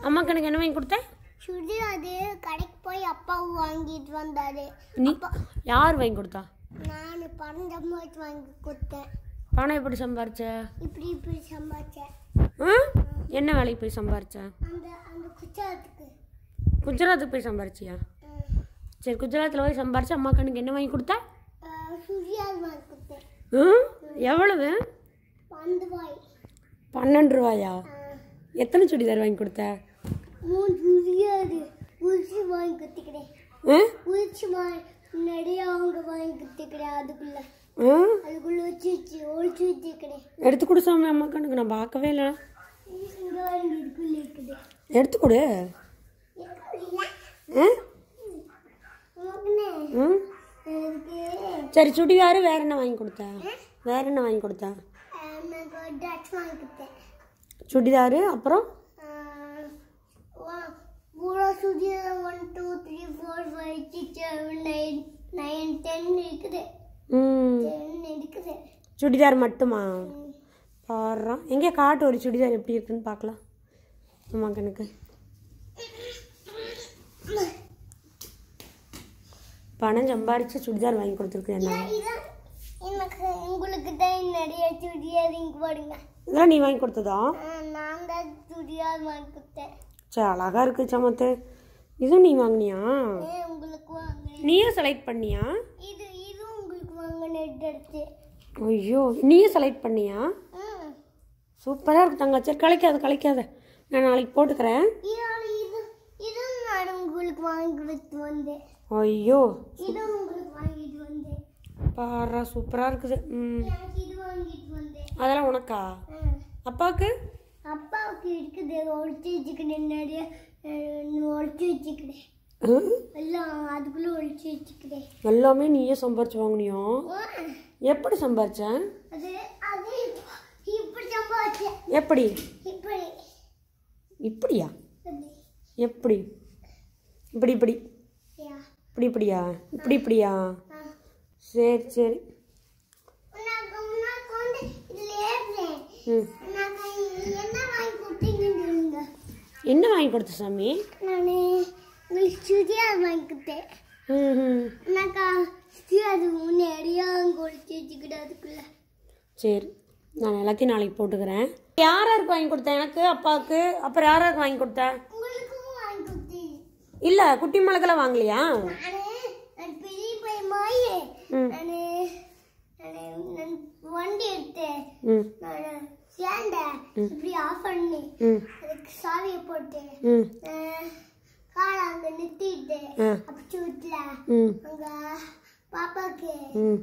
அம்மாக்கு எனக்கு என்ன வாங்கி கொடுத்த சுடி அது கடைக்கு போய் அப்பா வாங்கிட்டு வந்தாரு நீ யார் வாங்கி கொடுத்தா நான் பணம் சம்பாதிச்சு வாங்கி கொடுத்தேன் பணம் எப்படி சம்பாரிச்ச இப்படி இப்படி சம்பாதிச்சேன் ஆ? என்ன வேலைக்கு போய் சம்பாரிச்ச அந்த அந்த குச்சாத்துக்கு குஜராத்துக்கு போய் சம்பாரிச்சியா சரி குஜராத்தில் போய் சம்பாரிச்சு அம்மாக்கு எனக்கு என்ன வாங்கி கொடுத்தா சுடியால் வாங்கி கொடுத்தேன் ஆ? எவ்வளவு பந்து வாய் பன்னெண்டு ரூபாயா எத்தனை சுடிதார் வாங்கி கொடுத்த மூணு சுடியாது உரிச்சு வாங்கி கொடுத்துக்கிறேன் ஆ? உரிச்சு வாங்கி நிறைய அவங்க வாங்கி கொடுத்துக்கிறேன் அதுக்குள்ள ஆ? அதுக்குள்ள வச்சு வச்சு ஒழிச்சு வச்சுக்கிறேன் எடுத்து கொடு சாமி அம்மாக்கு எனக்கு நான் பார்க்கவே இல்லை இங்க வாங்கி இதுக்குள்ள இருக்குது எடுத்து கொடு ஆ? உனக்குன்னு ம் எனக்கு சரி சுடிதார் வேற என்ன வாங்கி கொடுத்த வேற என்ன வாங்கி கொடுத்த எனக்கு ஒரு ட்ரெஸ் வாங்கி கொடுத்தேன் சுடிதார் அப்புறம் பூரா சுடியில் one two three four five six seven nine nine ten இருக்குது ம் டென் இருக்குது சுடிதார் மட்டுமா பாடுறான் எங்கே காட்டு ஒரு சுடிதார் எப்படி இருக்குன்னு பார்க்கலாம் அம்மாக்கு எனக்கு பணம் சம்பாரிச்சு சுடிதார் வாங்கி கொடுத்துருக்கு என்ன இதான் எனக்கு உங்களுக்கு தான் நிறைய சுடியார் இங்கே போடுங்க இதெல்லாம் நீ வாங்கி கொடுத்ததா நான் தான் சுடியார் வாங்கி கொடுத்தேன் சரி அழகா இருக்கு சமத்து இதுவும் நீ வாங்கினியா ஏன் உங்களுக்கு வாங்கினேன் நீயே செலக்ட் பண்ணியா இது இது உங்களுக்கு வாங்கின எடுத்து ஐயோ நீயே செலக்ட் பண்ணியா ம் சூப்பராக இருக்கு தங்க சரி கலைக்காத கலைக்காத நான் நாளைக்கு போட்டுக்கிறேன் இதோட இது இதுவும் நான் உங்களுக்கு வாங்கி கொடுத்து வந்தேன் ஐயோ இதுவும் உங்களுக்கு வாங்கிட்டு வந்தேன் பாரா சூப்பராக இருக்குது ம் எனக்கு இது வாங்கிட்டு வந்தேன் அதெல்லாம் உனக்கா ம். அப்பாவுக்கு அப்பாவுக்கு இருக்குது ஒழிச்சு வச்சுக்கிட்டேன் நிறைய அஹ், ஒழிச்சு வச்சுக்கிட்டேன் ம், எல்லாம் அதுக்குள்ளே ஒழிச்சு வச்சுக்கிட்டேன் எல்லாமே நீயே சம்பாரிச்சு வாங்கினியா ஆ, எப்படி சம்பாரிச்சேன் அது அது இப்படி சம்பாதிச்சேன் எப்படி இப்படி இப்படியா அப்படி. எப்படி இப்படி இப்படி யா. இப்படி இப்படியா இப்படி இப்படியா ஆ. சரி சரி உனக்கு உனக்கு வந்து இதில் ஏறுறேன் ம் உனக்கு என்ன வாங்கி கொடுத்தீங்கன்னு சொல்லுங்க என்ன வாங்கி கொடுத்த சாமி நான் உங்களுக்கு சுடியார் வாங்கி கொடுத்தேன் ம் ம் உனக்கு சுடியார் நிறையா ஒழிச்சு வச்சுக்கிட்டு அதுக்குள்ள சரி நான் எல்லாத்தையும் நாளைக்கு போட்டுக்கிறேன் யார் யாருக்கு வாங்கி கொடுத்தேன் எனக்கு அப்பாவுக்கு அப்புறம் யார் யாருக்கு வாங்கி கொடுத்தேன் உங்களுக்கும் வாங்கி கொடுத்தேன் இல்லை குட்டி மிளகெல்லாம் வாங்கலையா நானு நான் பெரிய பையன் மாயே ம். நானு நானு நான் வண்டி எடுத்தேன் ம் நான் சேண்ட இப்படி ஆஃப் பண்ணி ம் அதுக்கு சாவியை போட்டேன் ம் காரை அங்க நிறுத்திட்டேன் ஆ. அப்படி வீட்டுல ம் அங்க பாப்பாக்கு ம்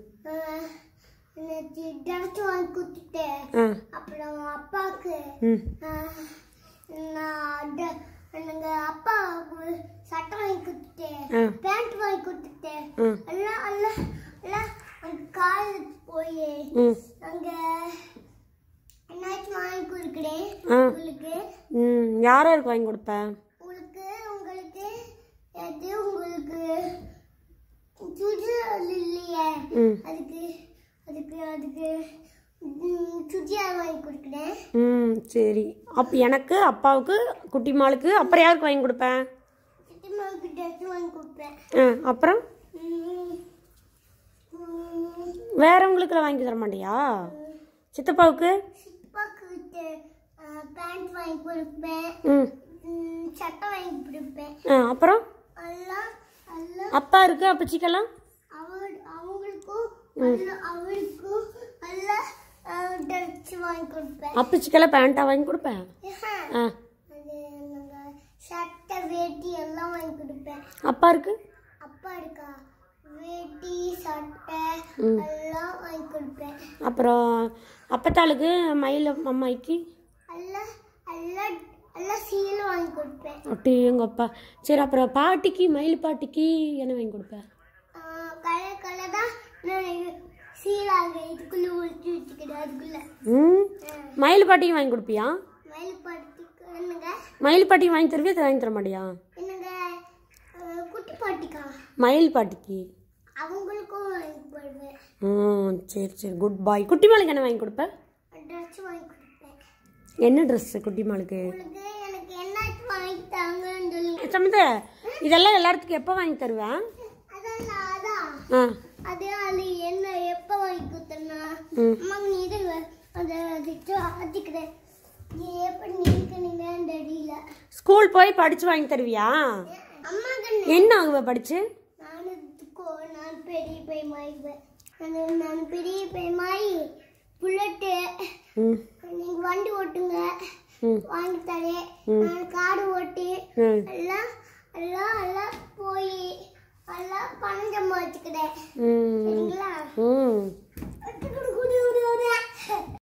ட்ரெஸ் வாங்கி கொடுத்துட்டேன் ஆ அப்புறம் அப்பாவுக்கு ம் ஆஹ், நான் ட- எனக்கு அப்பாவுக்கு சட்டை வாங்கி கொடுத்துட்டேன் ஆ. பேண்ட் வாங்கி கொடுத்துட்டேன் ம். எல்லாம் எல்லாம் எல்லாம் அங்க காலேஜ் போய் ம் அங்க என்னாச்சும் வாங்கி கொடுக்குறேன் ஆ. உங்களுக்கு ம் யார் யாருக்கு வாங்கி கொடுப்பேன் உங்களுக்கு உங்களுக்கு எது உங்களுக்கு சுடிதார் இல்லையே ம் அதுக்கு அதுக்கு அதுக்கு ம், சுடிதார் வாங்கி கொடுக்குறேன் ம் சரி அப் எனக்கு அப்பாவுக்கு குட்டிமாளுக்கு அப்புறம் யாருக்கு வாங்கி கொடுப்பேன் சித்திமாவுக்கு ட்ரெஸ் வாங்கி கொடுப்பேன் ஆ அப்புறம் ம், ம், வேறவங்களுக்குலாம் வாங்கி தர மாட்டியா சித்தப்பாவுக்கு சிப்பாக்கு பேண்ட் வாங்கி கொடுப்பேன் ம் ம், சட்டை வாங்கி கொடுப்பேன் ஆ அப்புறம் எல்லாம் எல்லாம் அப்பா இருக்கு அப்பச்சிக்கெல்லாம் அவள் அவங்களுக்கும் எல்லாம் அவளுக்கும் எல்லாம் ட்ரெஸ் வாங்கி கொடுப்பேன் அப்பச்சிக்கெல்லாம் பேண்ட்டாக வாங்கி கொடுப்பேன் ஆஹா. ஆ அது நாங்கள் சட்டை வேட்டி எல்லாம் வாங்கி கொடுப்பேன் அப்பா இருக்கு அப்பா இருக்கா வேட்டி சட்டை எல்லாம் வாங்கி கொடுப்பேன் அப்புறம் அப்பத்தாளுக்கு மயில் அம்மாய்க்கு எல்லாம் எல்லாம் எல்லாம் சீல் வாங்கி கொடுப்பேன் அப்படி எங்கள் அப்பா சரி அப்புறம் பாட்டிக்கு மயில் பாட்டிக்கு என்ன வாங்கி கொடுப்பேன் கலர் கலர் தான் நான் சீலாக இதுக்குள்ளே ஒழிச்சு வச்சுக்கிறேன் அதுக்குள்ளே ம் மயில் பாட்டிக்கு வாங்கி கொடுப்பியா மயில் பாட்டிக்கு என்னங்க மயில் பாட்டிக்கு வாங்கி தருவியா அதை வாங்கி தர மாட்டியா என்னங்க அஹ், குட்டி பாட்டிக்கா மயில் பாட்டிக்கு அவங்களுக்கும் வாங்கி போடுவேன் ம் சரி சரி குட் பாய் குட்டி மாளுக்கு என்ன வாங்கி கொடுப்பேன் ட்ரெஸ் வாங்கி கொடுப்பேன் என்ன ட்ரெஸ்ஸு குட்டி மாளுக்கு உங்களுக்கு எனக்கு என்ன வாங்கி சம்மந்த இதெல்லாம் எல்லாத்துக்கும் எப்போ வாங்கி தருவேன் அதான் அதான் ஆ அது அது என்ன எப்போ வாங்கி கொடுத்தனா ம் அம்மா நீ இது அந்த அதுக்கு ஆத்திக்கிறேன் நீ எப்படி நீக்கணுங்கன்னு தெரியல ஸ்கூல் போய் படிச்சு வாங்கி தருவியா அம்மா கண்ணு என்ன ஆகுவ படிச்சு நான் கோ நான் பெரிய பையமாயிடுவேன் நான் நான் பெரிய பையமாயி புல்லட்டு ம் நீங்க வண்டி ஓட்டுங்க ம் வாங்கி தரேன் நான் காடு ஓட்டி ம் எல்லாம் எல்லாம் எல்லாம் போய் எல்லாம் பணம் சம்பாதிச்சுக்கிறேன் ம் சரிங்களா ம் குடு, குடு, குடு, குடு.